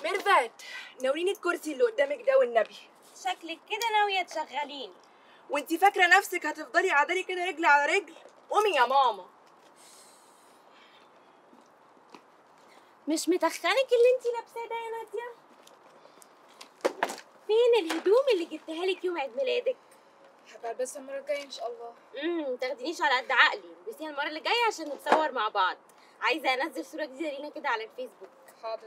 ميرفت ناوليني الكرسي اللي قدامك ده والنبي شكلك كده ناوية تشغلين وانتي فاكره نفسك هتفضلي قاعده لي كده رجل على رجل قومي يا ماما مش متخنك اللي انتي لابساه ده يا نادية فين الهدوم اللي جبتها لك يوم عيد ميلادك هبقى البسها المره الجايه ان شاء الله امم تاخدينيش على قد عقلي البسيها المرة اللي جاية عشان نتصور مع بعض عايزة انزل صورة جديدة لينا كده على الفيسبوك حاضر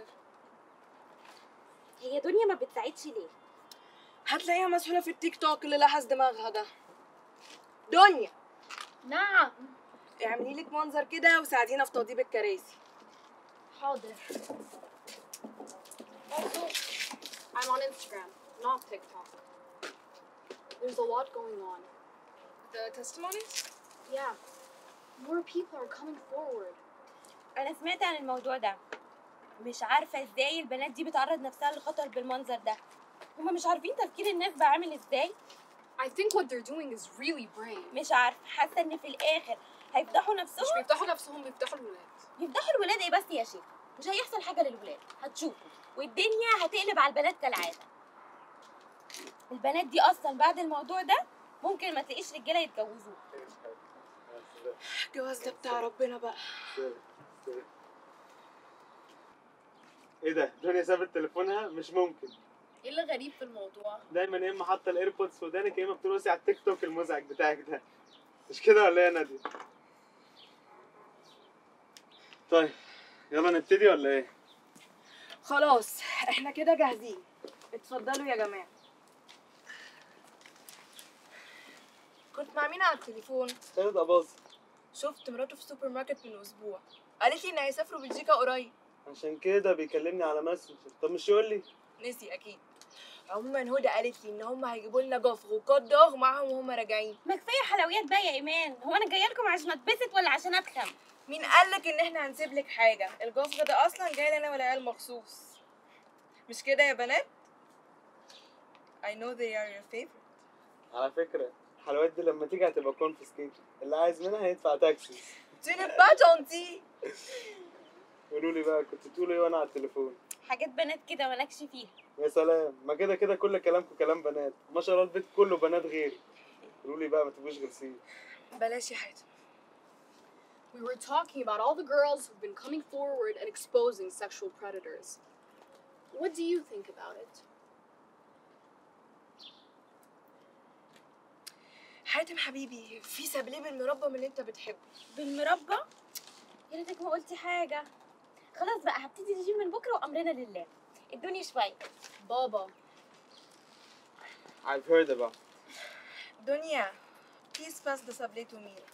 هي دنيا ما بتساعدش ليه هتلاقيها مسحوله في التيك توك اللي لحس دماغها ده دنيا نعم اعملي لك منظر كده وساعدينا في توضيب الكراسي حاضر Also, I'm on Instagram, not TikTok. There's a lot going on. The testimonies? Yeah. More people are coming forward. انا سمعت عن الموضوع ده مش عارفة ازاي البنات دي بتعرض نفسها للخطر بالمنظر ده هما مش عارفين تفكير الناس بقى عامل ازاي I think what they're doing is really brave. مش عارفة حاسة ان في الاخر هيفضحوا مش نفسهم بيفتحوا نفسهم بيفتحوا الولاد. يفضحوا الولاد ايه بس يا شيخ مش هيحصل حاجة للولاد هتشوفوا والدنيا هتقلب على البنات كالعادة البنات دي اصلا بعد الموضوع ده ممكن ما تلاقيش رجالة يتجوزوه الجواز ده بتاع ربنا بقى ايه ده؟ دنيا سابت تليفونها؟ مش ممكن ايه اللي غريب في الموضوع؟ دايما يا اما حاطه الايربودز في ودانك يا اما بترقصي على التيك توك المزعج بتاعك ده مش كده ولا ايه يا ناديه؟ طيب يلا نبتدي ولا ايه؟ خلاص احنا كده جاهزين اتفضلوا يا جماعه كنت مع مين على التليفون خالد اباظ شفت مراته في السوبر ماركت من اسبوع قالت لي ان هيسافروا بلجيكا قريب عشان كده بيكلمني على ماسنجر طب مش يقول لي نسي اكيد عموما هدى قالت لي ان هم هيجيبوا لنا جفر وكوت دوغ معاهم وهم راجعين ما كفاية حلويات بقى يا ايمان هو انا جاية لكم عشان اتبسط ولا عشان اتخم مين قالك ان احنا هنسيب لك حاجه الجفر ده اصلا جاي لنا والعيال مخصوص مش كده يا بنات I know they are your favorite على فكره الحلويات دي لما تيجي هتبقى كونفسكيت اللي عايز منها هيدفع تاكسي tu n'es pas gentil قولوا لي بقى كنت بتقولوا ايه وانا على التليفون حاجات بنات كده مالكش فيها يا سلام ما كده كده كل كلامكم كلام بنات ما شاء الله البيت كله بنات غيري قولوا لي بقى ما تبقوش غلسين بلاش يا حاتم We were talking about all the girls who've been coming forward and exposing sexual predators. What do you think about it? حاتم حبيبي في سابليه بالمربى من اللي انت بتحبه بالمربى يا ريتك ما قلتي حاجة خلاص بقى هبتدي الجيم من بكرة وأمرنا لله ادوني شوية Baba, I've heard about دنيا please pass the sablé to me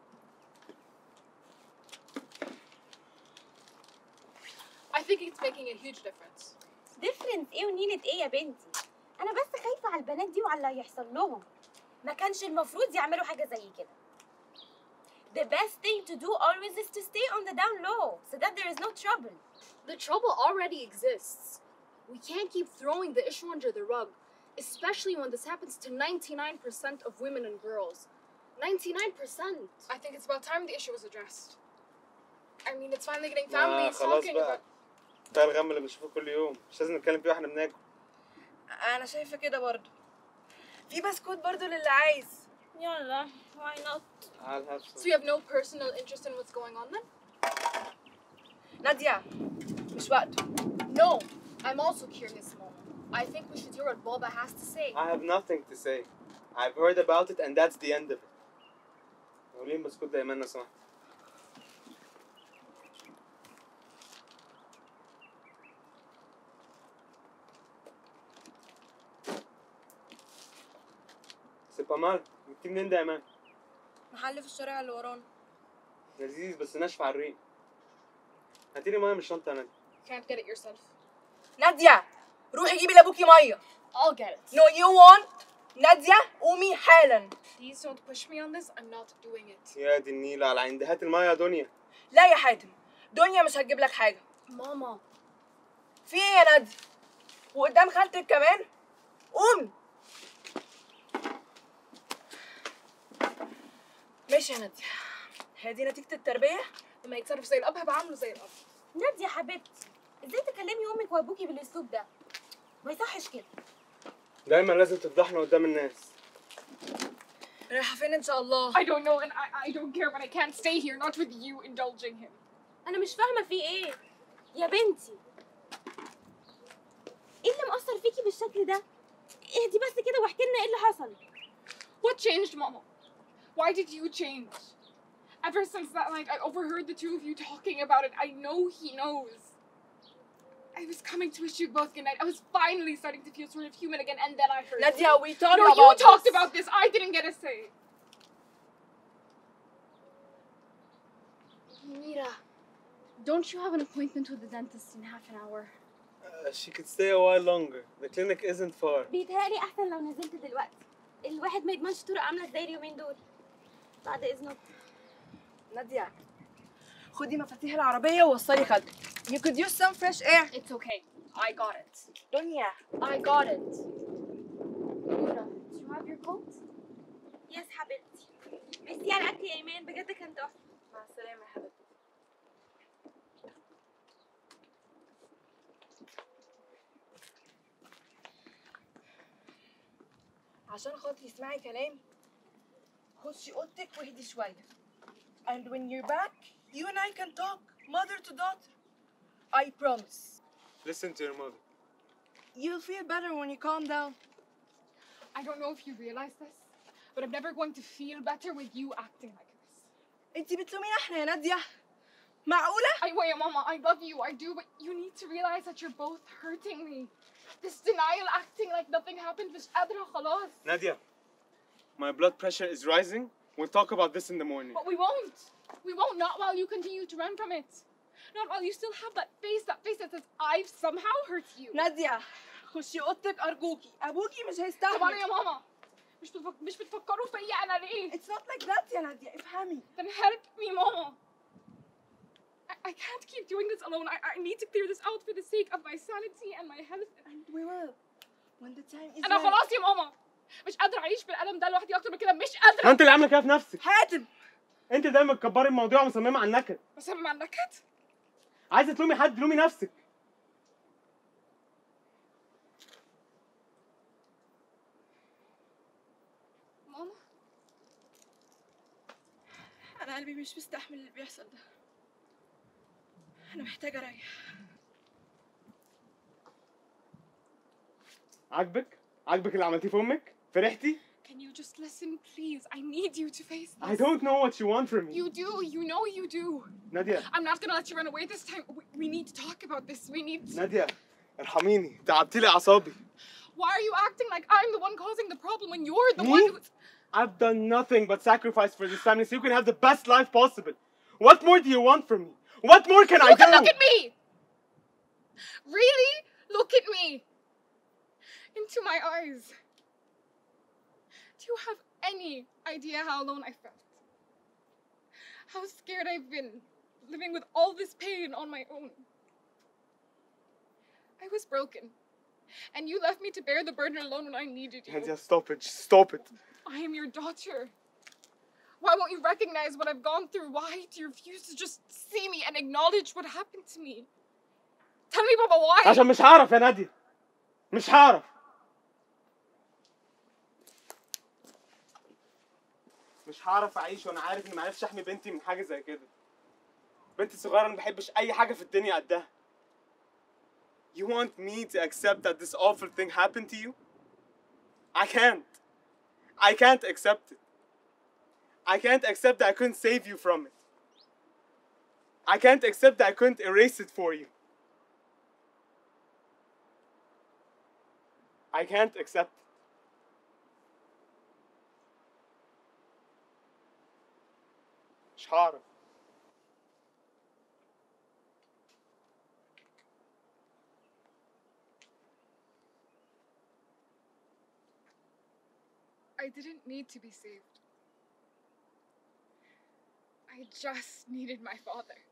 I think it's making a huge difference. ديفرنس ايه ونيلة ايه يا بنتي انا بس خايفة على البنات دي وعلى اللي هيحصل لهم ما كانش المفروض يعملوا حاجة زي كده The best thing to do always is to stay on the down low so that there is no trouble. The trouble already exists. We can't keep throwing the issue under the rug, especially when this happens to 99% of women and girls. 99%. I think it's about time the issue was addressed. I mean, it's finally getting ما families خلاص talking بقى about. بتاع الغم اللي بنشوفه كل يوم مش لازم نتكلم فيه واحنا بناكل انا شايفه كده برضو في بسكوت برضو للي عايز يلا why not I'll have So some. you have no personal interest in what's going on then? نادية مش وقته No, I'm also curious, Mama. I think we should hear what Baba has to say. I have nothing to say. I've heard about it and that's the end of it. قولي لي بسكوت ده يا منى سمحت سي با مال جبتيه منين ده يا مان؟ محل في الشارع اللي ورانا لذيذ بس ناشف على الريق هاتيلي ميه من الشنطه يا نادي Can't get it yourself. نادية روحي جيبي لابوكي ميه I'll get it. No you want نادية قومي حالا Please don't push me on this. I'm not doing it. يا دي النيل على عند هات الميه يا دنيا لا يا حاتم دنيا مش هتجيب لك حاجة Mama, في ايه يا نادية وقدام خالتك كمان قومي ماشي يا نادية هي دي نتيجة التربية لما يتصرف زي الأب هبقى عامله زي الأب. نادية حبيبتي ازاي تكلمي امك وابوكي بالاسلوب ده ما يصحش كده دايما لازم تفضحنا قدام الناس رايحة فين إن شاء الله؟ I don't know, and I, I don't care, but I can't stay here, not with you indulging him. انا مش فاهمه في ايه يا بنتي ايه اللي مأثر فيكي بالشكل ده اهدي بس كده واحكي لنا ايه اللي حصل What changed, Mama? Why did you change? Ever since that night, I overheard the two of you talking about it. I know he knows. I was coming to wish you both good night. I was finally starting to feel sort of human again, and then I heard. Nadia, we talked no, about you talked this. about this. I didn't get a say. Mira, don't you have an appointment with the dentist in half an hour? Uh, she could stay a while longer. The clinic isn't far. بيتهيألي احسن لو نزلت دلوقتي الواحد ما يضمنش طرق عامله ازاي اليومين دول بعد اذنك نادية خدي مفاتيح العربية ووصلي خالتك. You could use some fresh air. It's okay. I got it. دنيا I got it. Mira, do you have your coat? يس حبيبتي ميرسي على الاكل يا ايمان بجد كان تحفه مع السلامة يا حبيبتي. عشان خاطري اسمعي كلامي خشي اوضتك واهدي شوية. And when you're back, you and I can talk, mother to daughter. I promise. Listen to your mother. You'll feel better when you calm down. I don't know if you realize this, but I'm never going to feel better with you acting like this. انتي بتلومينا احنا يا نادية. معقولة؟ I wait, Mama. I love you. I do, but you need to realize that you're both hurting me. This denial, acting like nothing happened, مش قادرة خلاص. Nadia, my blood pressure is rising. We'll talk about this in the morning. But we won't. We won't. Not while you continue to run from it. Not while you still have that face, that face that says I've somehow hurt you. نادية خشي اوضتك ارجوكي ابوكي مش طبعا هيستحمل يا ماما. مش بتفك... مش بتفكروا فيا انا ليه؟ It's not like that يا نادية افهمي Then help me, Mama. I, I can't keep doing this alone. I, I need to clear this out for the sake of my sanity and my health. and we will when the time is انا right. خلاص يا ماما مش قادرة أعيش بالألم ده لوحدي أكتر من كده مش قادرة. ما انت اللي عامله كده في نفسك. حاتم انت دايما تكبري الموضوع ومصممه على النكد. بسمع النكد. عايزه تلومي حد لومي نفسك. ماما انا قلبي مش مستحمل اللي بيحصل ده انا محتاجة اريح عاجبك؟ عاجبك اللي عملتيه في امك؟ فرحتي؟ can you just listen please? I need you to face this. I don't know what you want from me. You do. You know you do. نادية I'm not gonna let you run away this time. We, we need to talk about this. We need. نادية ارحميني تعبتي لي اعصابي. Why are you acting like I'm the one causing the problem when you're the Me? one who's. I've done nothing but sacrifice for this family so you can have the best life possible. What more do you want from me? What more can I You do? can look at me. Really, look at me. Into my eyes. Do you have any idea how alone I felt? How scared I've been living with all this pain on my own. I was broken. And you left me to bear the burden alone when I needed you. Nadia, stop it. Just stop it. I am your daughter. Why won't you recognize what I've gone through? Why do you refuse to just see me and acknowledge what happened to me? Tell me, Baba, why? عشان مش هعرف يا نادية. مش هعرف. مش هعرف اعيش وانا عارف اني معرفش احمي بنتي من حاجة زي كده. بنتي صغيرة انا ما بحبش اي حاجة في الدنيا قدها. You want me to accept that this awful thing happened to you? I can't. I can't accept it. I can't accept that I couldn't save you from it. I can't accept that I couldn't erase it for you. I can't accept it. مش هعرف. I didn't need to be saved. I just needed my father.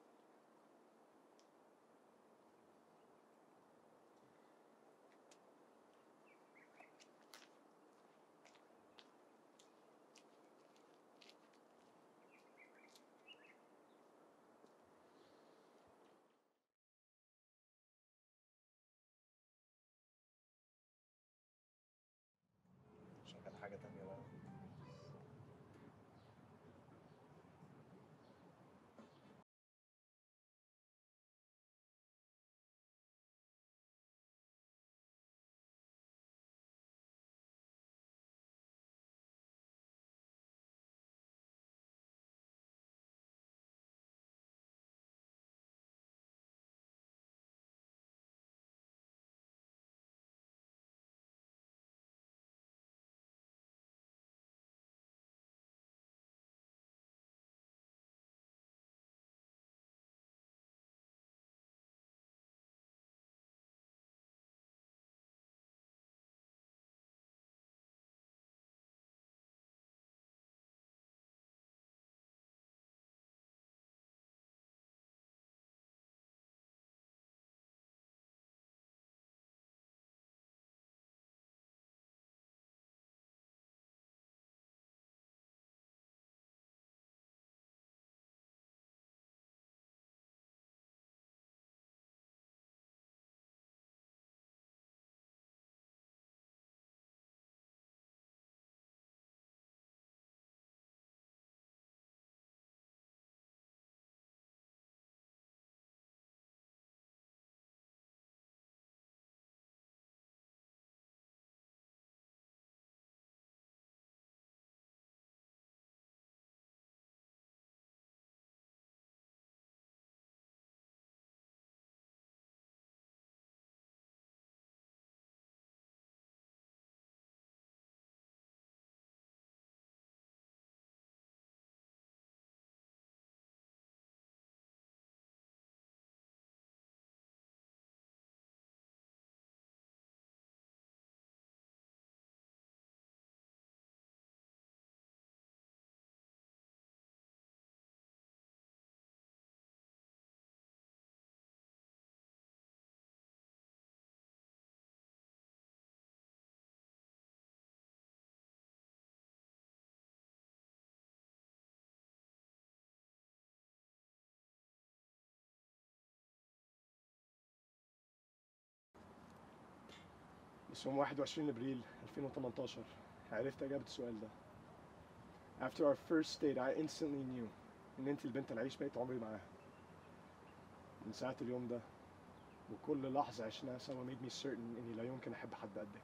بس يوم 21 ابريل 2018 عرفت اجابه السؤال ده After our first date I instantly knew ان انت البنت اللي هعيش بقيت عمري معاها من ساعة اليوم ده وكل لحظة عشناها سوا made me certain اني لا يمكن احب حد قدك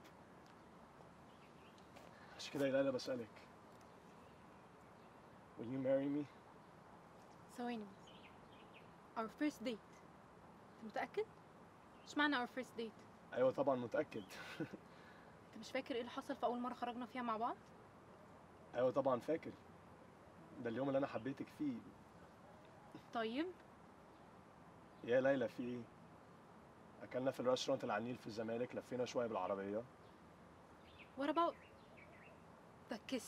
عشان كده يا ليلى بسألك Will you marry me? ثواني بس. Our first date انت متأكد؟ مش معنى our first date ايوه طبعا متأكد انت مش فاكر ايه اللي حصل في اول مرة خرجنا فيها مع بعض؟ ايوه طبعا فاكر ده اليوم اللي انا حبيتك فيه طيب يا ليلى في ايه اكلنا في الرestaurant اللي على النيل في الزمالك لفينا شويه بالعربيه what about the kiss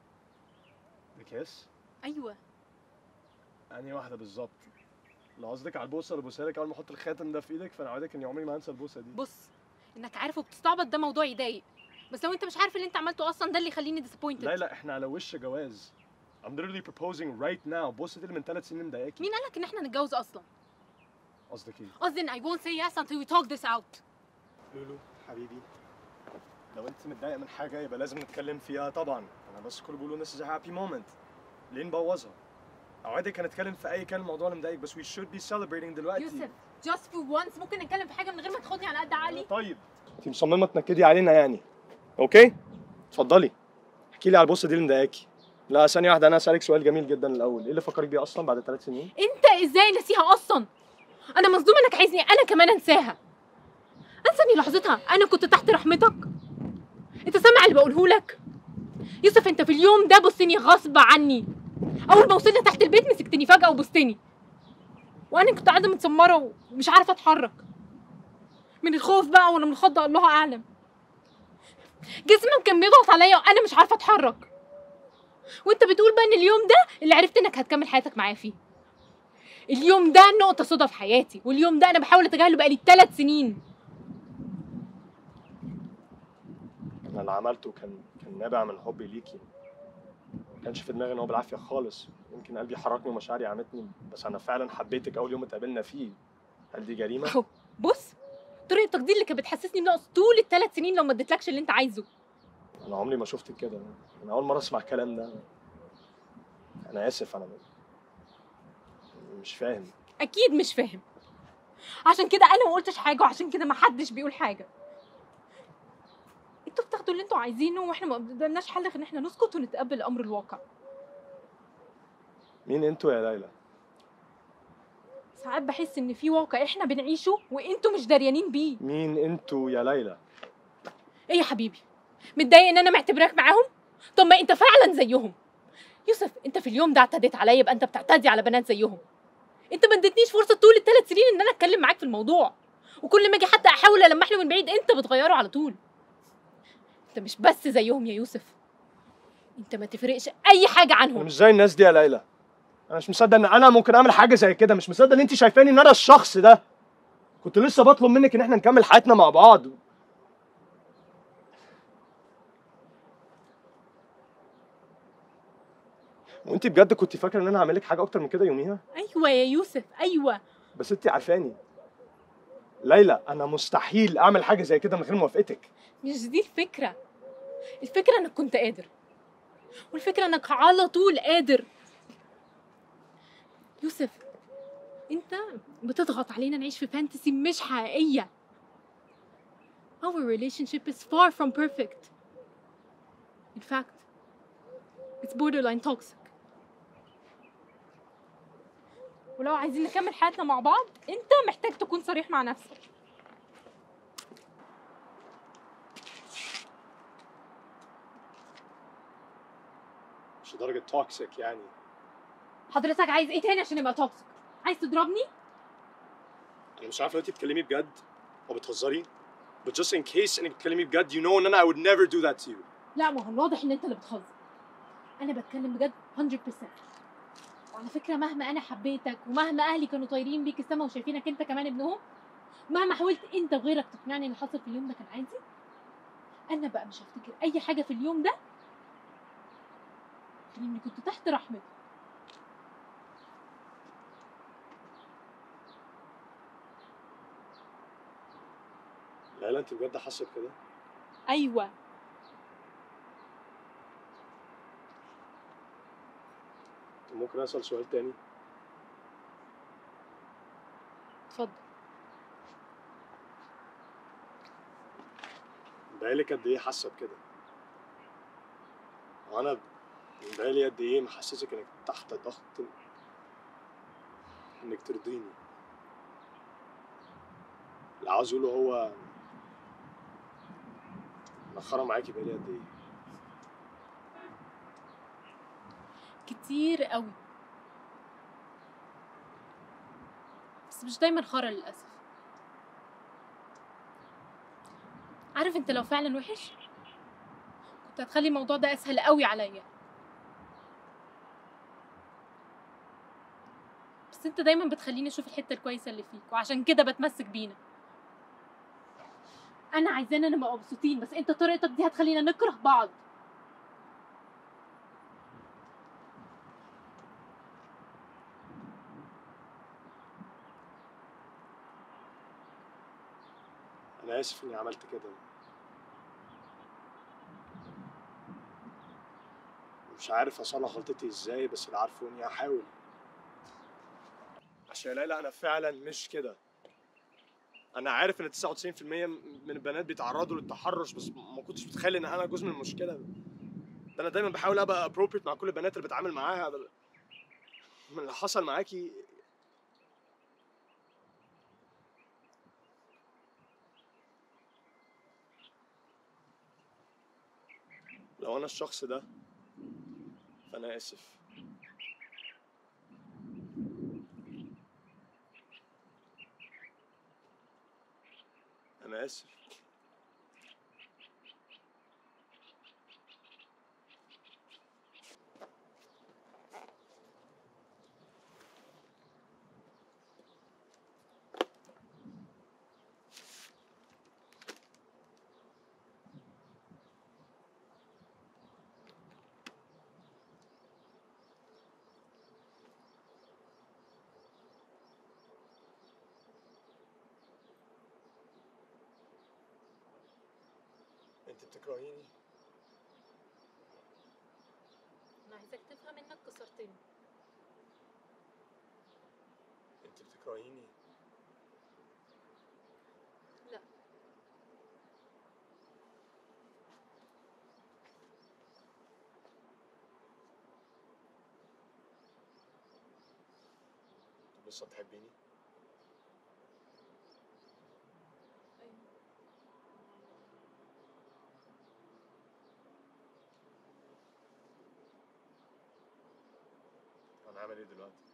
بكيس ايوه انهي واحده بالظبط لو قصدك على البوسه اللي بوسها لك اول ما احط الخاتم ده في ايدك فانا اوعدك اني عمري ما هنسى البوسه دي بص انك عارف وبتستعبط ده موضوع يضايق بس لو انت مش عارف اللي انت عملته اصلا ده اللي يخليني disappointed لا لا احنا على وش جواز I'm literally proposing right now بص دي اللي من ثلاث سنين مضايقاكي مين قالك ان احنا نتجوز اصلا قصدك ايه قصدي ان I won't say yes until we talk this out لولو حبيبي لو انت متضايق من حاجه يبقى لازم نتكلم فيها طبعا انا بس كل بقوله this is a happy moment ليه نبوظها اوعدك هنتكلم في اي كان الموضوع اللي مضايقك بس we should be celebrating دلوقتي يوسف just for once ممكن نتكلم في حاجة من غير ما تاخدني على قد عقلي طيب انت مصممه تنكدي علينا يعني اوكي اتفضلي احكي لي على البوسه دي اللي مضايقاكي لا ثانيه واحده انا اسالك سؤال جميل جدا الاول ايه اللي فكرك بيه اصلا بعد ثلاث سنين انت ازاي نسيها اصلا انا مصدومه انك عايزني انا كمان انساها انساني لحظتها انا كنت تحت رحمتك انت سامع اللي بقوله لك يوسف انت في اليوم ده بصني غصب عني اول ما وصلنا تحت البيت مسكتني فجاه وبصتني وانا كنت قاعده متسمره ومش عارفه اتحرك من الخوف بقى ولا من الخضه الله اعلم جسمك كان بيضغط عليا وانا مش عارفه اتحرك وانت بتقول بقى ان اليوم ده اللي عرفت انك هتكمل حياتك معايا فيه اليوم ده نقطة صدى في حياتي واليوم ده أنا بحاول أتجاهله بقالي ثلاث سنين انا اللي عملته كان كان نابع من حبي ليكي ما كانش في دماغي ان هو بالعافيه خالص يمكن قلبي حركني ومشاعري عمتني بس انا فعلا حبيتك اول يوم اتقابلنا فيه هل دي جريمه أهو بص طريقتك دي اللي كانت بتحسسني بنقص طول الثلاث سنين لو ما اديتلكش اللي أنت عايزه انا عمري ما شفتك كده انا اول مره اسمع الكلام ده انا اسف انا مش فاهم أكيد مش فاهم عشان كده أنا ما قلتش حاجة وعشان كده ما حدش بيقول حاجة انتوا بتاخدوا اللي انتوا عايزينه واحنا ما قدامناش حل غير ان احنا نسكت ونتقبل امر الواقع مين انتوا يا ليلى ساعات بحس ان في واقع احنا بنعيشه وانتوا مش داريانين بيه مين انتوا يا ليلى ايه يا حبيبي متضايق ان انا معتبراك معاهم طب ما انت فعلا زيهم يوسف انت في اليوم ده اعتديت عليا يبقى انت بتعتدي على بنات زيهم انت ما اديتنيش فرصه طول الثلاث سنين ان انا اتكلم معاك في الموضوع وكل ما اجي حتى احاول المح له من بعيد انت بتغيره على طول انت مش بس زيهم يا يوسف انت ما تفرقش اي حاجه انا عنهم مش زي الناس دي يا ليلى انا مش مصدق ان انا ممكن اعمل حاجه زي كده مش مصدق ان انت شايفاني ان انا الشخص ده كنت لسه بطلب منك ان احنا نكمل حياتنا مع بعض وانت بجد كنت فاكره ان انا هعمل لك حاجه اكتر من كده يوميها ايوه يا يوسف ايوه بس انت عارفاني ليلى انا مستحيل اعمل حاجه زي كده من غير موافقتك مش دي الفكرة الفكرة انك كنت قادر والفكرة انك على طول قادر يوسف انت بتضغط علينا نعيش في فانتسي مش حقيقية Our relationship is far from perfect. In fact, it's borderline toxic. ولو عايزين نكمل حياتنا مع بعض انت محتاج تكون صريح مع نفسك مش لدرجه توكسيك يعني حضرتك عايز ايه تاني عشان يبقى توكسيك عايز تضربني انا مش عارف لو انت بتكلمي بجد او بتهزري but just in case انك بتكلمي بجد you know ان انا I would never do that to you لا ما هو الواضح ان انت اللي بتهزر انا بتكلم بجد 100% وعلى فكره مهما انا حبيتك ومهما اهلي كانوا طايرين بيك السما وشايفينك انت كمان ابنهم مهما حاولت انت وغيرك تقنعني ان اللي حصل في اليوم ده كان عادي انا بقى مش هفتكر اي حاجه في اليوم ده غير اني كنت تحت رحمتك ليلى انت بجد حاسه بكده ايوه ممكن اسال سؤال تاني اتفضل بقالك قد ايه حاسه بكده وانا بقالي قد ايه محسسك انك تحت ضغط انك ترضيني اللي عاوز اقوله هو مأخرة معاكي بقالي قد ايه كتير قوي بس مش دايما خرا للاسف عارف انت لو فعلا وحش كنت هتخلي الموضوع ده اسهل قوي عليا بس انت دايما بتخليني اشوف الحته الكويسه اللي فيك وعشان كده بتمسك بينا انا عايزانا نبقى مبسوطين بس انت طريقتك دي هتخلينا نكره بعض انا اسف اني عملت كده مش عارف اصلح غلطتي ازاي بس اللي عارفه اني هحاول عشان يا ليلى انا فعلا مش كده انا عارف ان 99% من البنات بيتعرضوا للتحرش بس ما كنتش متخيل ان انا جزء من المشكله ده انا دايما بحاول ابقى appropriate مع كل البنات اللي بتعامل معاها من اللي حصل معاكي لو انا الشخص ده فانا اسف انا اسف انت بتكرهيني انا عايزك تفهم انك كسرتني انت بتكرهيني لا. طب لسه بتحبيني هنعمل ايه دلوقتي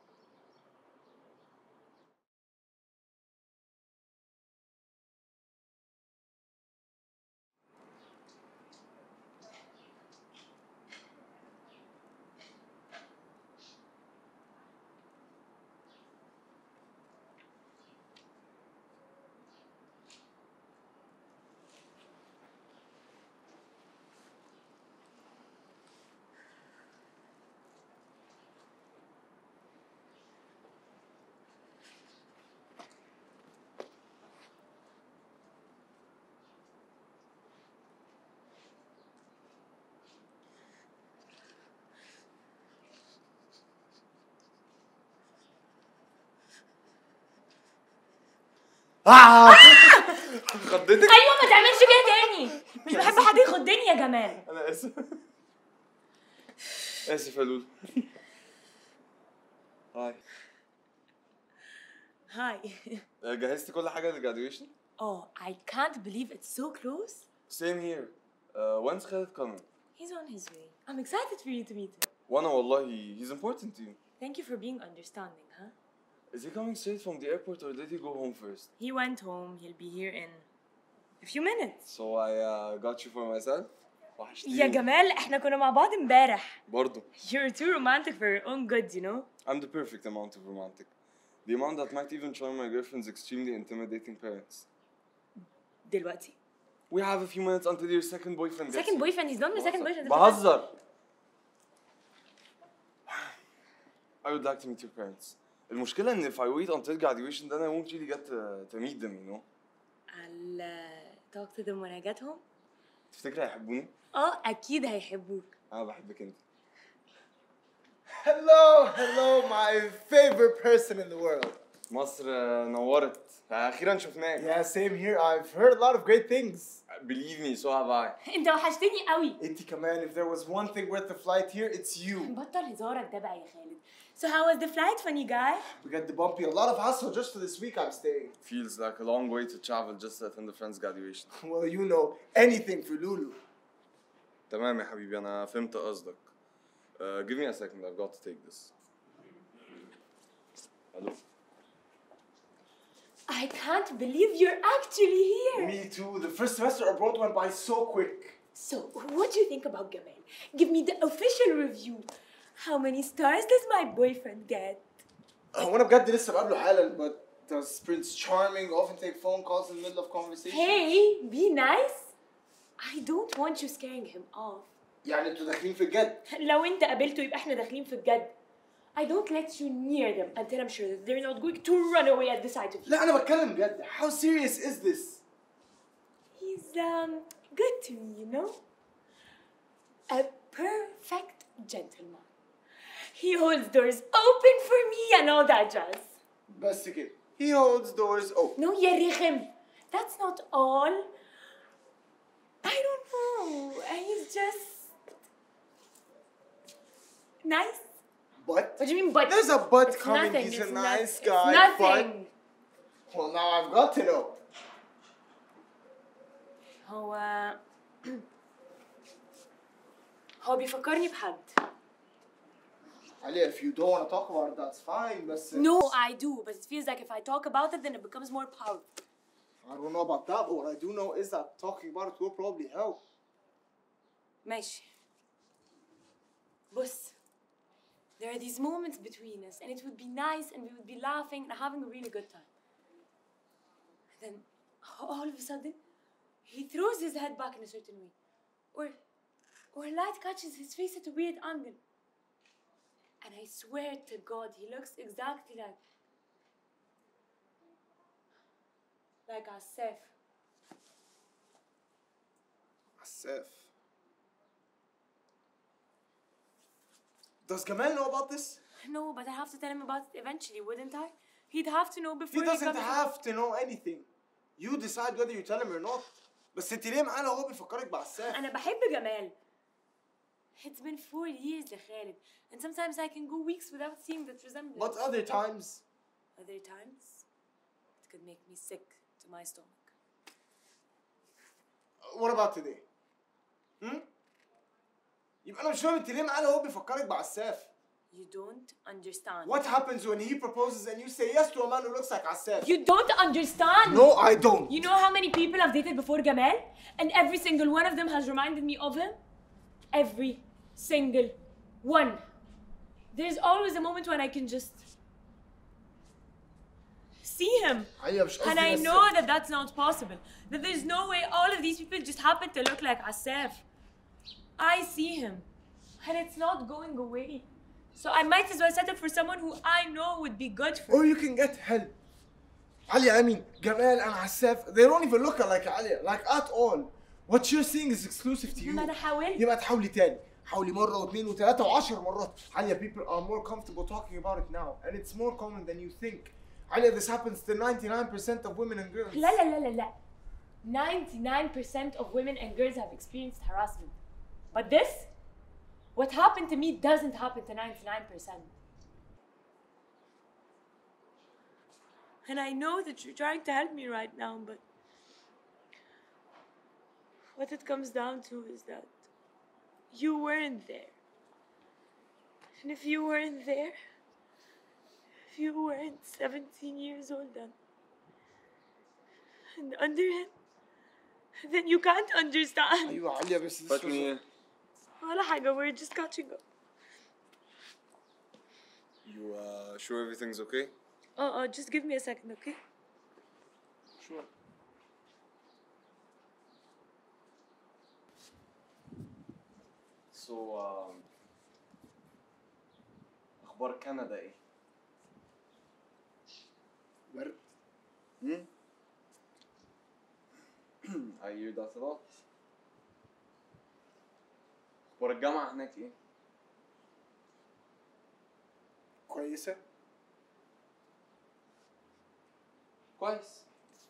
آه! خضتك ايوه ما تعملش كده تاني مش بحب حد يخضني يا جمال انا اسف اسف يا لولو هاي Hi. جهزتي كل حاجه للجراديويشن Oh, I can't believe it's so close. same here uh, when's Khaled coming He's on his way. I'm excited for you to meet him. وانا والله he's important to you Thank you for being understanding, huh? is he coming straight from the airport or did he go home first He went home. He'll be here in a few minutes. so I uh, got you for myself وحشتيني يا جمال احنا كنا مع بعض امبارح. برضه You're too romantic for your own good, you know? I'm the perfect amount of romantic the amount that might even charm my girlfriend's extremely intimidating parents دلوقتي. we have a few minutes until your second boyfriend gets Second here. boyfriend, he's not my second boyfriend. بهزر I would like to meet your parents المشكلة إن if I wait until graduation then I won't really get to, to meet them you know I'll uh, talk to them when I get home. تفتكري هيحبوني؟ اه اكيد هيحبوك انا بحبك انت Hello, hello, my favorite person in the world. مصر آه، نورت اخيرا شفناك Yeah, same here. I've heard a lot of great things. believe me so have I انت وحشتني قوي Inti Kaman, if there was one thing worth the flight here, it's you. بطل هزارك ده بقى يا خالد So how was the flight funny guy? We got the bumpy, a lot of hassle just for this week I'm staying. feels like a long way to travel just to attend a friend's graduation Well, you know, anything for Lulu. تمام يا حبيبي انا فهمت قصدك uh, give me a second I've got to take this الو I can't believe you're actually here. Me too. The first semester abroad went by so quick. So, what do you think about Gamal? Give me the official review. How many stars does my boyfriend get? هو انا بجد لسه بقابله حالا but does Prince Charming often take phone calls in the middle of conversation? Hey, be nice. I don't want you scaring him off. يعني انتوا داخلين في الجد. لو انت قابلته يبقى احنا داخلين في الجد. I don't let you near them until I'm sure that they're not going to run away at the sight of you. لا انا بتكلم بجد. How serious is this? He's um good to me, you know? A perfect gentleman. He holds doors open for me and all that jazz. بس كده. He holds doors open. No, يا رخم. That's not all. I don't know. He's just nice. But What do you mean, but? there's a but It's coming. nothing. He's it's a not- nice it's guy. nothing. But well, now I've got to know. هو هو بيفكرني بحد. Ali, if you don't want to talk about it, that's fine. But No, I do, but it feels like if I talk about it, then it becomes more powerful. I don't know about that. But what I do know is that talking about it will probably help. ماشي. بص. There are these moments between us, and it would be nice, and we would be laughing and having a really good time. And then, all of a sudden, he throws his head back in a certain way, or, or light catches his face at a weird angle. And I swear to God, he looks exactly like, like Asif. Asif. Does Gamal know about this? No, but I have to tell him about it eventually, wouldn't I? He'd have to know before He doesn't comes have to know anything. You decide whether you tell him or not. بس انت ليه معانا وهو بيفكرك بعساف؟ أنا بحب جمال. It's been four years يا خالد, and sometimes I can go weeks without seeing that resemblance. But other times, Other times, it could make me sick to my stomach. what about today? Hmm? يبقى انا مش فاهم انت ليه معانا وهو بيفكرك بعساف؟ You don't understand. What happens when he proposes and you say yes to a man who looks like Asaf? You don't understand. No, I don't. You know how many people I've dated before Gamal? And every single one of them has reminded me of him? Every single one. There's always a moment when I can just see him. عليا مش قصدي And I بس- know that that's not possible. That there's no way all of these people just happen to look like Asaf. I see him. And it's not going away. So I might as well settle for someone who I know would be good for Or you can get help. Ali, I mean, Gamal and Asaf, they don't even look like Ali, like at all. What you're seeing is exclusive to you. ما أنا حاولت. يبقى تحاولي تاني. حاولي مرة واثنين وثلاثة وعشر مرات. عليا, people are more comfortable talking about it now. And it's more common than you think. عليا, this happens to 99% of women and girls. لا لا لا لا لا 99% of women and girls have experienced harassment. But this, what happened to me doesn't happen to 99%. And I know that you're trying to help me right now, but what it comes down to is that you weren't there. And if you weren't there, if you weren't 17 years old then, and under him, then you can't understand. أيوة عليا بس this But was- me ولا حاجة, we're just catching up. you uh, sure everything's okay Uh, uh, just give me a second, okay? Sure. so um, اخبار كندا ايه برد. Hmm? I hear that a lot ورا الجامعه هناك ايه كويسة كويس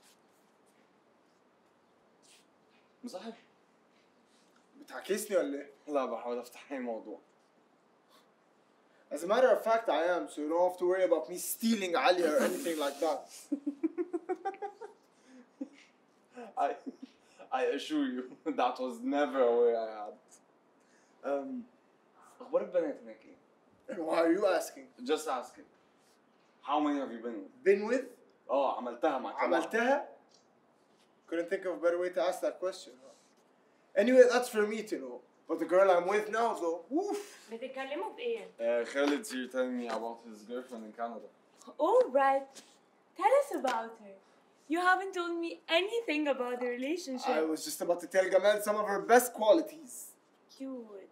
مصاحب بتعكسني ولا ايه؟ لا بحاول افتح اي موضوع As a matter of fact, I am, so you don't have to worry about me stealing Ali or anything like that. I I assure you that was never a way I had. Um, اخبار البنات هناك ايه؟ And why are you asking? Just asking. How many have you been with? Been with? اه عملتها مع كام واحدة؟ عملتها? Couldn't think of a better way to ask that question. huh? Anyway, that's for me to know. But the girl I'm with now, though, woof. بتتكلموا بإيه؟ Uh, Khalid here telling me about his girlfriend in Canada. All right. Tell us about her. You haven't told me anything about the relationship. I was just about to tell Gamal some of her best qualities. Cute.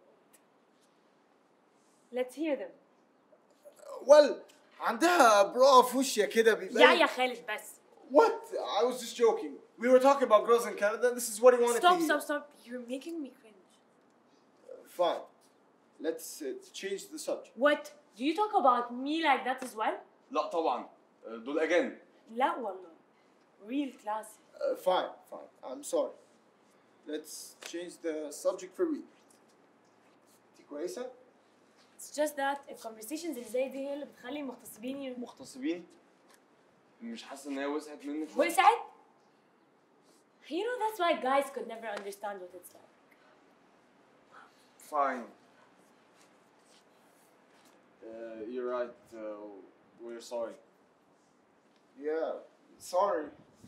Let's hear them. Well, عندها برا في وشها كده بيبان. يا يا خالد بس. What? I was just joking. We were talking about girls in Canada. This is what he wanted Stop, to hear. stop, stop. You're making me cringe. Fine. Let's uh, change the subject. What? Do you talk about me like that as well? لا طبعا uh, دول أجانب. لا والله. Real classy. Uh, fine, fine. I'm sorry. Let's change the subject for real. انت كويسة؟ It's just that الconversations اللي زي دي هي اللي بتخلي المغتصبين ي- مغتصبين مش حاسس ان هي وسعت منك شوية؟ وسعت. You know that's why guys could never understand what it's like. Fine. Uh, you're right. Uh, we're sorry. Yeah. Sorry.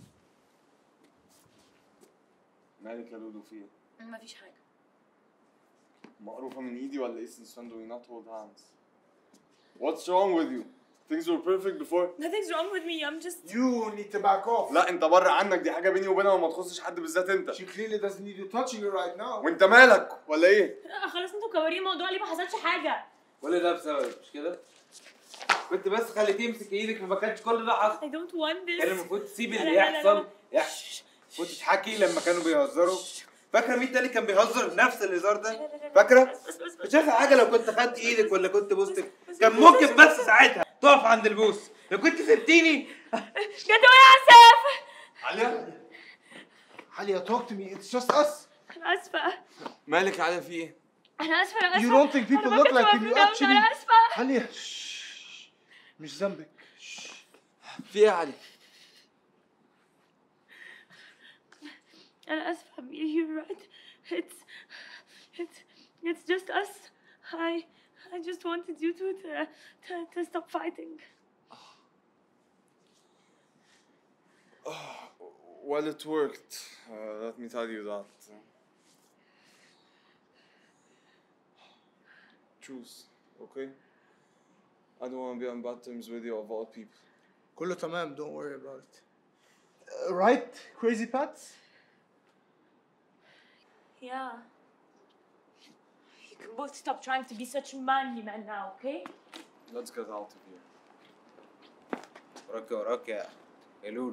مالك يا لولو في ايه؟ مفيش حاجة. مقروفة من ايدي ولا ايه since when do we not hold hands? What's wrong with you? Things were perfect before. Nothing's wrong with me. I'm just. You need to back off. لا انت بره عنك دي حاجة بيني وبينها وما تخصش حد بالذات انت. She clearly doesn't need you touching her right now. وانت مالك ولا ايه؟ آه، خلاص انتوا كوارين الموضوع ليه ما حصلش حاجة. كل ده بسبب مش كده؟ كنت بس خليتيه يمسك ايدك فما كانش كل ده حصل I don't want this. كان المفروض تسيب لا، اللي لا، لا، لا. يحصل يحصل كنت تضحكي لما كانوا بيهزروا فاكره مين تاني كان بيهزر نفس الهزار ده فاكره مش شايفه حاجه لو كنت خدت ايدك ولا كنت بوستك كان ممكن بس ساعتها تقف عند البوس لو كنت سبتيني جدو يا اسف. عليا عليا talk to me. It's just us. انا اسفة. مالك على في ايه؟ انا اسفة انا You اسفة. don't think people أنا ما look كنتش like you مفروض أعمل كده، actually- انا اسفة. عليا شش. مش ذنبك. شش. في ايه يا علي؟ أنا آسفة you're right it's it's it's just us I I just wanted you to to, to, to stop fighting Well, it worked. Uh, let me tell you that. Truce, okay? I don't want to be on bad terms with you of all people. كله تمام. Don't worry about it. Uh, right, crazy pats? yeah you can both stop trying to be such manly men now okay Let's get out of here. وراك وراك يا يا لولو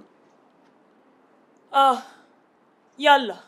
اه يلا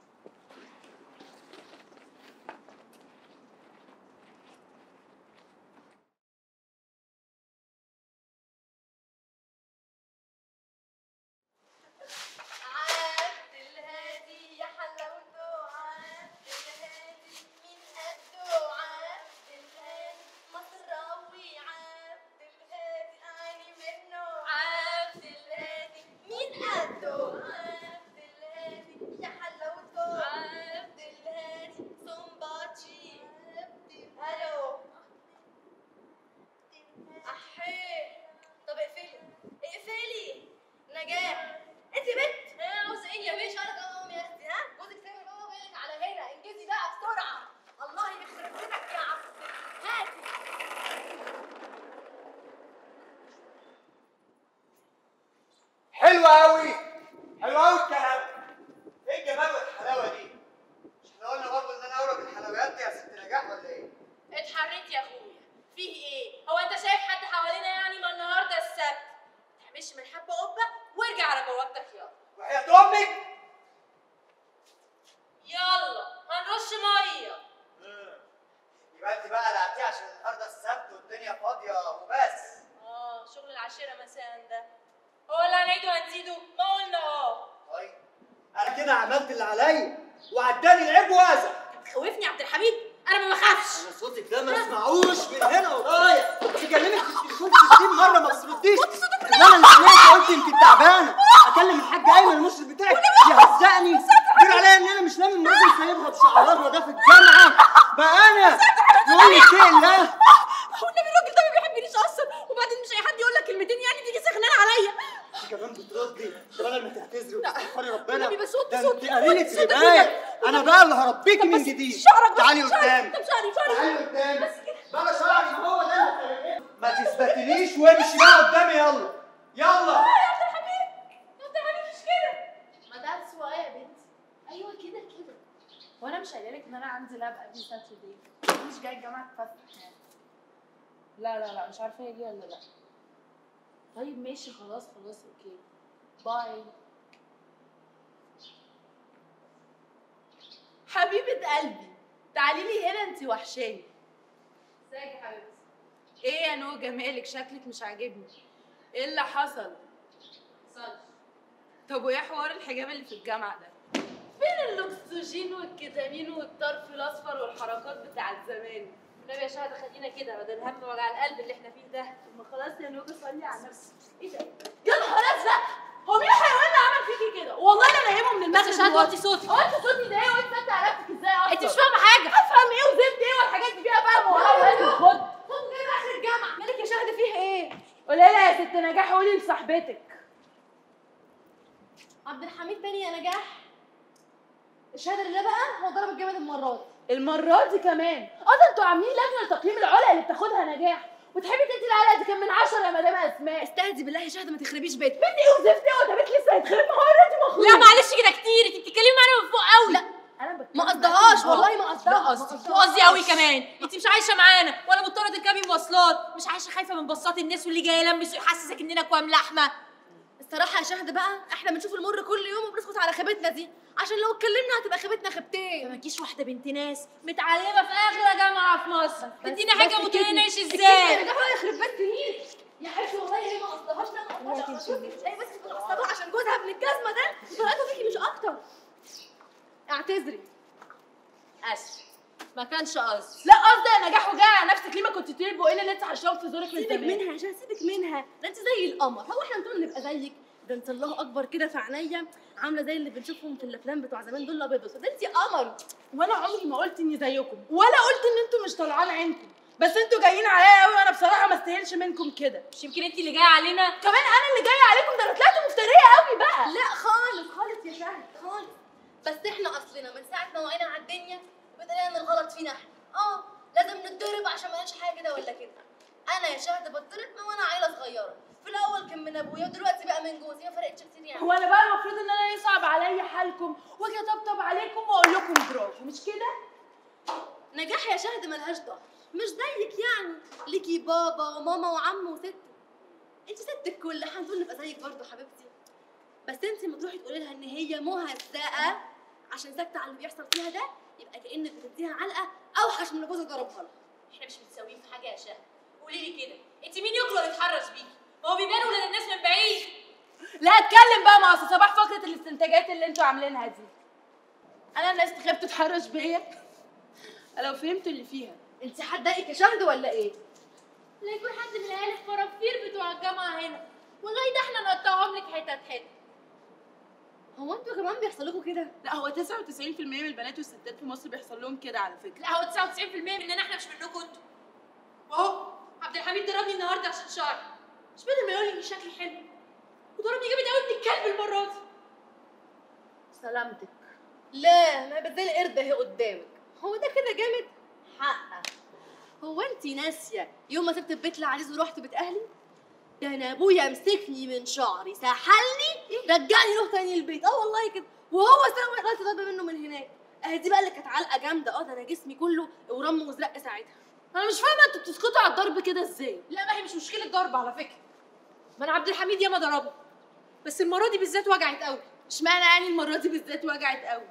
عبد الهادي يا حلاوته عبد الهادي مين قده عبد الهادي مصراوي عبد الهادي أعاني منه عبد الهادي مين قده عبد الهادي يا حلاوته ميدو ما قلنا اه طيب انا كده عملت اللي عليا وعداني العيب وازع خوفني يا عبد الحميد انا ما بخافش انا صوتك ده ما اسمعوش من هنا ورايا بكلمك في التليفون 60 مره ما بترديش ان انا اللي سمعت قلت انت تعبانه اكلم الحاج ايمن المشرف بتاعك يهزقني يقول عليا ان انا مش لامم راجل سايبها بشعرات ده في الجامعه بقى انا يقول لي اتقي الله هو النبي الراجل ده ما بيحبنيش اصلا وبعدين مش اي حد يقول لك كلمتين يعني تيجي سخنان عليا انت كمان بتردي طب انا اللي تحتزري وتستغفري ربنا النبي بس وطي ده صوتك، انت قليله وطي صوتك ربايه انا بقى اللي هربيكي من جديد شعرك بس تعالي شعرك. قدامي طب شعري شعري تعالي قدامي بقى شعري ما هو ده اللي ما تثبتليش وامشي بقى قدامي يلا يلا عبد الحميد عبد الحميد مش كده ما ده سواء يا بنتي ايوه كده كده وانا مش قايله لك ان انا عندي لاب ابي ساتردي مش جاي الجامعه اتفسح يعني لا لا لا مش عارفه هي دي ولا لا طيب ماشي خلاص خلاص اوكي باي حبيبه قلبي تعالي لي هنا انت وحشاني ازيك يا حبيبتي ايه يا نوجه مالك شكلك مش عاجبني ايه اللي حصل صدق طب وايه حوار الحجاب اللي في الجامعه ده فين الاكسجين والكتامين والطرف الاصفر والحركات بتاعت زمان النبي يا شهد خلينا كده بدل هم وجع القلب اللي احنا فيه ده ما خلاص يا نوجه صلي على نفسك ايه ده يا نهار ازرق هو مين الحيوان اللي عمل فيكي كده والله انا نايمه من المغرب بس شهد دلوقتي. وطي صوتك هو انت صوتي ده ايه وانت فتح على نفسك ازاي اصلا انت مش فاهمه حاجه افهم ايه وزفت ايه والحاجات دي فيها فهم ولا خد خد جايب اخر الجامعه مالك يا شهد فيها ايه قولي لها يا ست نجاح قولي لصاحبتك عبد الحميد تاني يا نجاح الشهاده اللي بقى هو ضرب الجامد المره دي المره دي كمان اه ده انتوا عاملين لجنه لتقييم العلا اللي بتاخدها نجاح وتحبي تدي العلقه دي كان من عشرة يا مدام اسماء استهدي بالله يا شهد ما تخربيش بيتك بنت ايه وزفت ايه وده بيت لسه هيتخرب ما هو اوريدي مخروب لا معلش كده كتير انت بتتكلمي معانا من فوق قوي لا انا بتكلم ما قصدهاش معاكي والله بابا. ما قصدها لا ما قصدي قصدهاش. قصدي قوي كمان انت مش عايشه معانا ولا مضطره تركبي مواصلات مش عايشه خايفه من بصات الناس واللي جاي يلمس ويحسسك اننا كوام لحمه الصراحه يا شهد بقى احنا بنشوف المر كل يوم وبنسكت على خيبتنا دي عشان لو اتكلمنا هتبقى خيبتنا خيبتين فما تجيش واحده بنت ناس متعلمه في اغلى جامعه في مصر تدينا حاجه وتقولي نعيش ازاي يخرب بيت سنين يا حبيبتي والله هي ما قصدهاش لا ما قصدهاش هي بس بتعصبها عشان جوزها ابن الجزمه ده طلعته فيكي مش اكتر اعتذري اسف ما كانش قصدي لا قصدي يا نجاح وجاي على نفسك ليه ما كنت تقولي بقولي اللي انت حشام في زورك من سيبك زمان منها يا شهد سيبك منها ده انت زي القمر هو احنا بنقول نبقى زيك ده انت الله اكبر كده في عينيا عامله زي اللي بنشوفهم في الافلام بتوع زمان دول الابيض والاسود ده انت قمر وانا عمري ما قلت اني زيكم ولا قلت ان انتوا مش طلعان عينكم بس انتوا جايين عليا قوي وانا بصراحه ما استاهلش منكم كده مش يمكن انت اللي جايه علينا كمان انا اللي جايه عليكم ده انا طلعت مفتريه قوي بقى لا خالص خالص يا شهد خالص بس احنا اصلنا من ساعه ما وعينا على الدنيا بدأنا ان الغلط فينا احنا اه لازم نتضرب عشان ما نعملش حاجه كده ولا كده انا يا شهد بتضرب من وانا عيله صغيره في الاول كان من ابويا ودلوقتي بقى من جوزي ما فرقتش كتير يعني هو انا بقى المفروض ان انا يصعب عليا حالكم واجي اطبطب عليكم واقول لكم برافو مش كده نجاح يا شهد ملهاش ظهر مش زيك يعني ليكي بابا وماما وعم وست انت ست الكل هنقول نبقى زيك برضه حبيبتي بس انت لما تروحي تقولي لها ان هي مهزأة عشان ساكتة على اللي بيحصل فيها ده يبقى كأنك بتديها علقة اوحش من اللي جوزها ضربها لها احنا مش متساويين في حاجه يا شهد قولي لي كده انت مين يجرؤ يتحرش بيكي ما هو بيبان ولاد الناس من بعيد لا اتكلم بقى مع أستاذ صباح فقره الاستنتاجات اللي انتوا عاملينها دي انا الناس تخاف تتحرش بيا لو فهمتوا اللي فيها انت حد ضايقك يا شهد ولا ايه؟ لا يكون حد من العيال الفرافير بتوع الجامعه هنا ولغايه ده احنا نقطعهم لك حتت حتت هو انتوا كمان بيحصل لكم كده؟ لا هو 99% من البنات والستات في مصر بيحصل لهم كده على فكره لا هو 99% مننا احنا مش منكم انتوا واهو عبد الحميد ضربني النهارده عشان شعري مش بدل ما يقول لي ان شكلي حلو وضربني جامد قوي ابن الكلب المره دي سلامتك لا ما بدل قرد اهي قدامك هو ده كده جامد حقك هو انت ناسيه يوم ما سبت البيت العزيز ورحت بيت اهلي ده انا ابويا مسكني من شعري سحلني رجعني له تاني البيت اه والله كده وهو سوى غلطه ضربه منه من هناك اهي دي بقى اللي كانت علقه جامده اه ده انا جسمي كله ورم وزرق ساعتها انا مش فاهمه انتوا بتسكتوا على الضرب كده ازاي لا ما هي مش مشكله ضرب على فكره ما انا عبد الحميد ياما ضربه بس المره دي بالذات وجعت قوي اشمعنى يعني المره دي بالذات وجعت قوي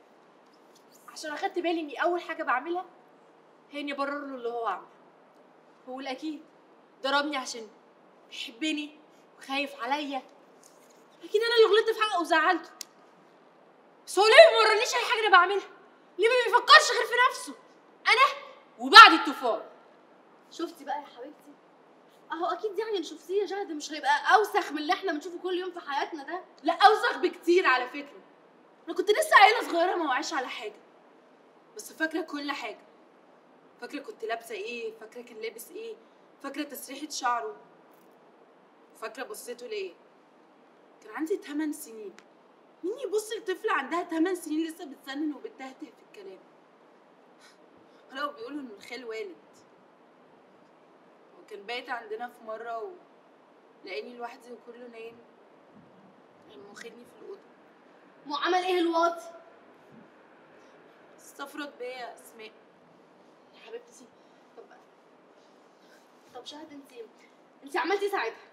عشان اخدت بالي اني اول حاجه بعملها هي اني ابرر له اللي هو عمله هو الاكيد ضربني عشان بيحبني وخايف عليا اكيد انا اللي غلطت في حقه وزعلته بس هو ليه ما ورانيش اي حاجه انا بعملها ليه ما بيفكرش غير في نفسه انا وبعد الطوفان شفتي بقى يا حبيبتي اهو اكيد يعني اللي شفتيه يا جهد مش هيبقى اوسخ من اللي احنا بنشوفه كل يوم في حياتنا ده لا اوسخ بكتير على فكره انا كنت لسه عيله صغيره ما وعيش على حاجه بس فاكره كل حاجه فاكره كنت لابسه ايه فاكره كان لابس ايه فاكره تسريحه شعره فاكره بصيته ليه كان عندي 8 سنين مين يبص لطفله عندها 8 سنين لسه بتسنن وبتهته في الكلام لو بيقولوا ان الخال والد وكان بايت عندنا في مره و... لقاني لوحدي وكله نايم قام واخدني في الاوضه مو عمل ايه الواطي استفرد بيا اسماء يا حبيبتي طب طب شهد انت انت عملتي ساعتها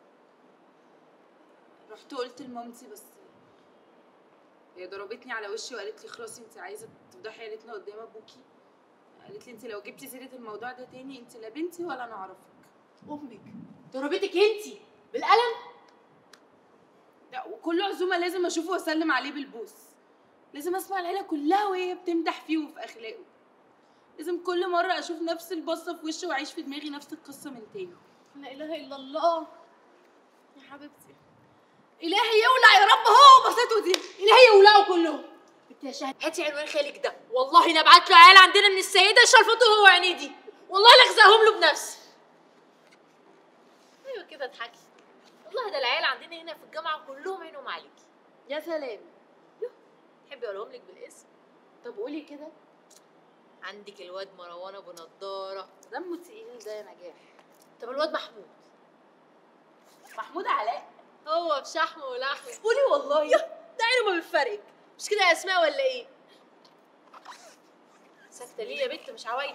رحت قلت لمامتي بس هي ضربتني على وشي وقالت لي خلاص انت عايزه تفضحي عيلتنا قدام ابوكي قالت لي انت لو جبتي سيره الموضوع ده تاني انت لا بنتي ولا انا اعرفك امك ضربتك انت بالقلم لا وكل عزومه لازم اشوفه واسلم عليه بالبوس لازم اسمع العيله كلها وهي بتمدح فيه وفي اخلاقه لازم كل مره اشوف نفس البصه في وشه واعيش في دماغي نفس القصه من تاني لا اله الا الله يا حبيبتي الهي يولع يا رب هو بصيته دي الهي يولعوا كلهم بنت يا شهد هاتي عنوان خالك ده والله نبعت له عيال عندنا من السيده شرفته هو وعينيه دي والله لغزاهم له بنفسي ايوه كده اضحكي والله ده العيال عندنا هنا في الجامعه كلهم عينهم عليكي يا سلام تحبي اقولهم لك بالاسم طب قولي كده عندك الواد مروان ابو نضاره دمه تقيل ده يا نجاح طب الواد محمود محمود علاء هو في شحم ولحم قولي والله ده عينه ما بتفرق مش كده يا اسماء ولا ايه ساكته ليه يا بنت مش عوايدك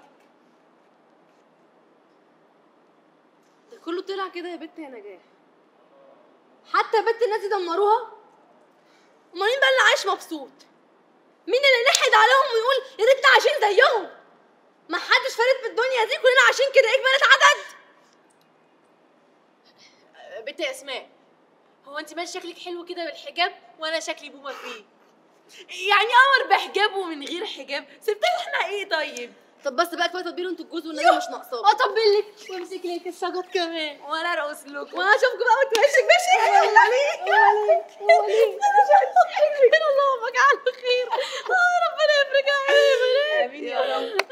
ده كله طلع كده يا بنت يا نجاح حتى بنت الناس دي دمروها امال مين بقى اللي عايش مبسوط مين اللي نحد عليهم ويقول يا ريتنا عايشين زيهم ما حدش فارق في الدنيا دي كلنا عايشين كده ايه بنات عدد بنت يا اسماء هو انت ماشي شكلك حلو كده بالحجاب وانا شكلي بومه فيه يعني قمر بحجاب ومن غير حجاب سبت احنا ايه طيب طب بس بقى كفايه تطبيل انتوا الجوز والنبي مش ناقصاك اطبل لك وامسك لك الشجر كمان وانا ارقص لكم وانا اشوفكم بقى وانتوا ماشي ماشي يلا عليك اللهم اجعله خير اه ربنا يفرج علينا امين يا رب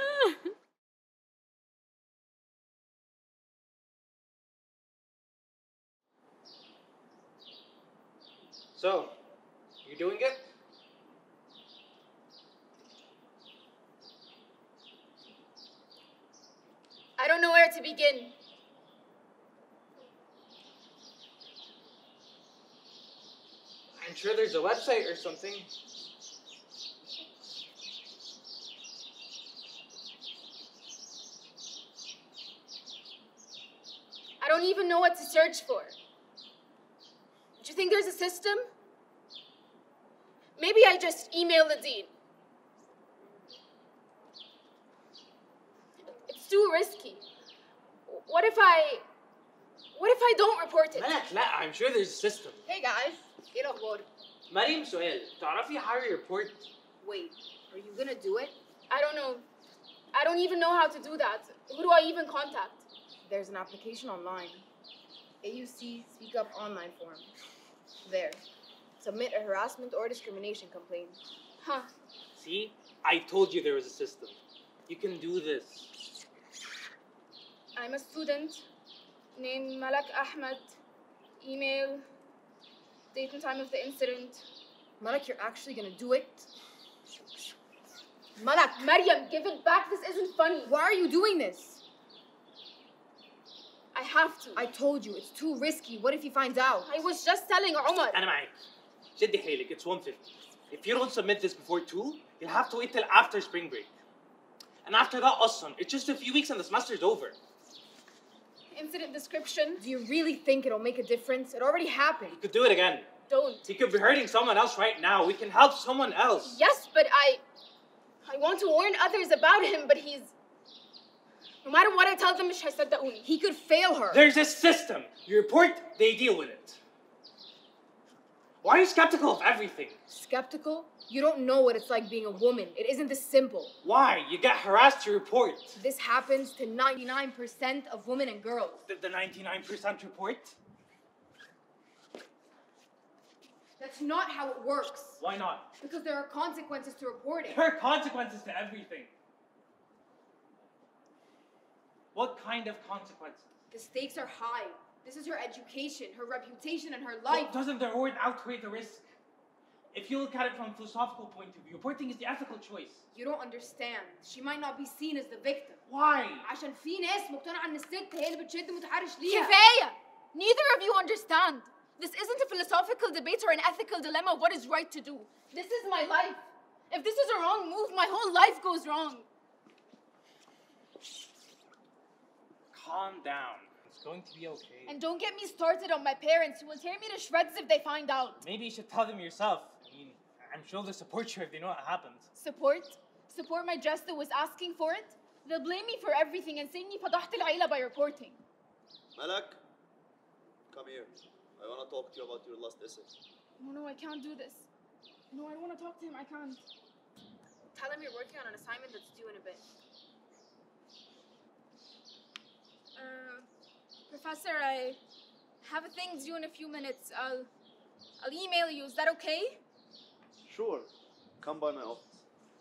So, you doing it? I don't know where to begin. I'm sure there's a website or something. I don't even know what to search for. Do you think there's a system? Maybe I just email the dean. It's too risky. What if I. What if I don't report it? مالك لا I'm sure there's a system. Hey guys, ايه الاخبار؟ مريم سؤال تعرفي how to report Wait, are you gonna do it? I don't know. I don't even know how to do that. Who do I even contact? There's an application online. AUC Speak Up Online form. There. Submit a harassment or discrimination complaint. Huh. See? I told you there was a system. You can do this. I'm a student named Malak Ahmed. Email. Date and time of the incident. Malak, you're actually gonna do it? Malak! Maryam, give it back. This isn't funny. Why are you doing this? I have to. I told you, it's too risky. What if he finds out? I was just telling Omar. أنا معاك. شدي حيلك it's 150. If you don't submit this before 2, you'll have to wait till after spring break. And after that أصلا, it's just a few weeks and the semester's over. Incident description. Do you really think it'll make a difference? It already happened. You could do it again. Don't. You could be hurting someone else right now. We can help someone else. Yes, but I. I want to warn others about him, but he's. No matter what I tell them, مش هيصدقوني. He could fail her. There's a system. You report, they deal with it. Why are you skeptical of everything? Skeptical? You don't know what it's like being a woman. It isn't this simple. Why? You get harassed, you report. This happens to 99% of women and girls. The, the 99% report? That's not how it works. Why not? Because there are consequences to reporting. There are consequences to everything. What kind of consequences? The stakes are high. This is her education, her reputation, and her life. But doesn't the reward outweigh the risk? If you look at it from a philosophical point of view, reporting is the ethical choice. You don't understand. She might not be seen as the victim. Why? عشان في ناس مقتنعة ان الست هي اللي بتشد متحرش ليها. كفاية! Neither of you understand. This isn't a philosophical debate or an ethical dilemma of what is right to do. This is my life. If this is a wrong move, my whole life goes wrong. Calm down. It's going to be okay. And don't get me started on my parents who will tear me to shreds if they find out. Maybe you should tell them yourself. I mean, I'm sure they'll support you if they know what happened. Support? Support my dress that was asking for it? They'll blame me for everything and say me فضحت العيلة by reporting. Malak, come here. I want to talk to you about your last essay. No, no, I can't do this. No, I don't want to talk to him. I can't. Tell him you're working on an assignment that's due in a bit. Uh, Professor, I have a thing due in a few minutes. I'll, I'll email you. Is that okay? Sure. Come by my office.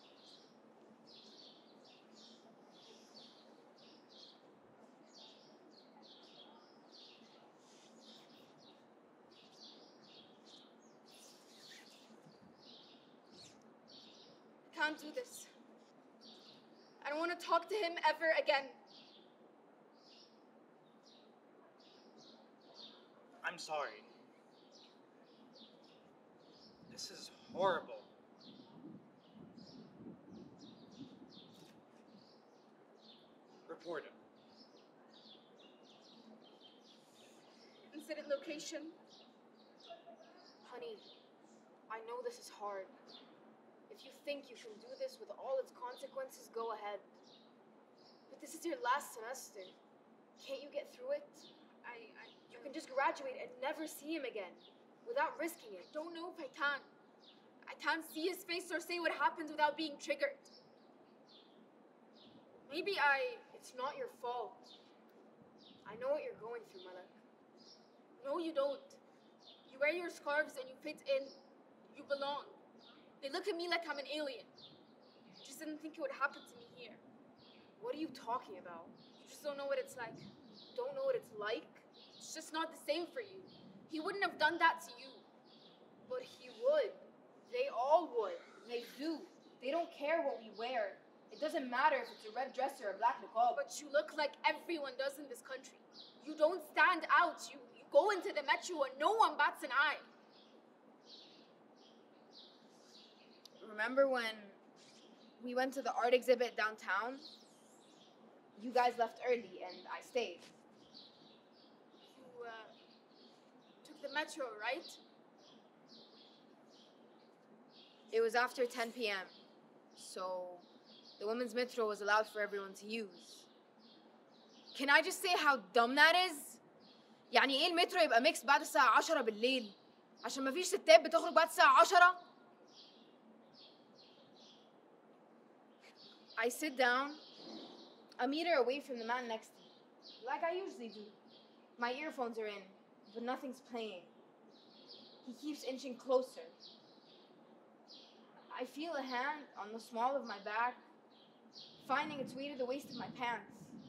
Can't do this. I don't want to talk to him ever again. I'm sorry. This is horrible. Report him. Incident location. Honey, I know this is hard. If you think you can do this with all its consequences, go ahead. But this is your last semester. Can't you get through it? I, I You can just graduate and never see him again without risking it. don't know if I can. I can't see his face or say what happens without being triggered. Maybe I. It's not your fault. I know what you're going through, Malak. No, you don't. You wear your scarves and you fit in. You belong. They look at me like I'm an alien. Just didn't think it would happen to me here. What are you talking about? You just don't know what it's like. Don't know what it's like? It's just not the same for you. He wouldn't have done that to you. But he would. They all would. They do. They don't care what we wear. It doesn't matter if it's a red dress or a black niqab. But you look like everyone does in this country. You don't stand out. You, you go into the metro and no one bats an eye. Remember when we went to the art exhibit downtown? You guys left early and I stayed. You uh, took the metro, right? It was after 10 p.m. So the women's metro was allowed for everyone to use. Can I just say how dumb that is? يعني ايه المترو يبقى ميكس بعد الساعة 10 بالليل؟ عشان مفيش ستات بتخرج بعد الساعة 10؟ I sit down a meter away from the man next to me, like I usually do. My earphones are in, but nothing's playing. He keeps inching closer. I feel a hand on the small of my back, finding its way to the waist of my pants.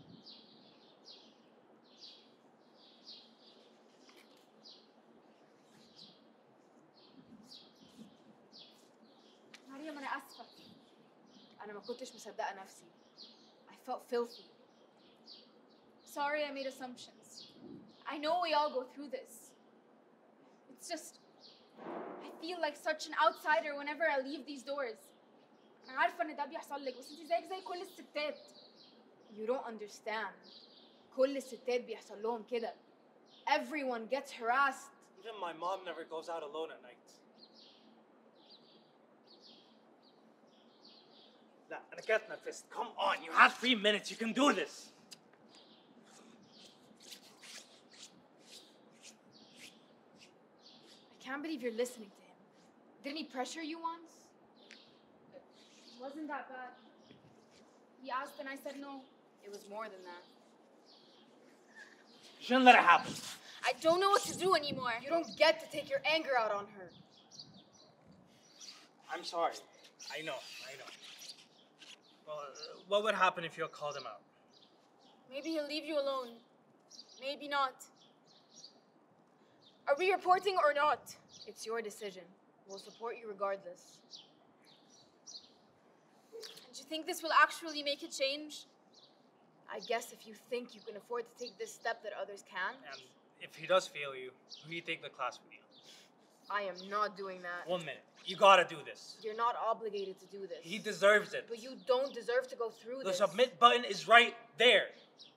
مريم أنا آسفة. أنا ما كنتش مصدقة نفسي. I felt filthy. Sorry I made assumptions. I know we all go through this. It's just, I feel like such an outsider whenever I leave these doors. أنا عارفة إن ده بيحصل لك بس أنت زيك زي كل الستات. You don't understand. كل الستات بيحصل لهم كده. Everyone gets harassed. Even my mom never goes out alone at night. لا أنا كانت نفست. Come on, you have three minutes. You can do this. I can't believe you're listening to him. Didn't he pressure you once? It wasn't that bad. He asked and I said no. It was more than that. You shouldn't let it happen. I don't know what to do anymore. You don't get to take your anger out on her. I'm sorry. I know, I know. Well, uh, what would happen if you called him out? Maybe he'll leave you alone. Maybe not. Are we reporting or not? It's your decision. We'll support you regardless. And you think this will actually make a change? I guess if you think you can afford to take this step that others can, And if he does fail you, who do you take the class with you? I am not doing that. One minute. You gotta do this. You're not obligated to do this. He deserves it. But you don't deserve to go through The this. submit button is right there.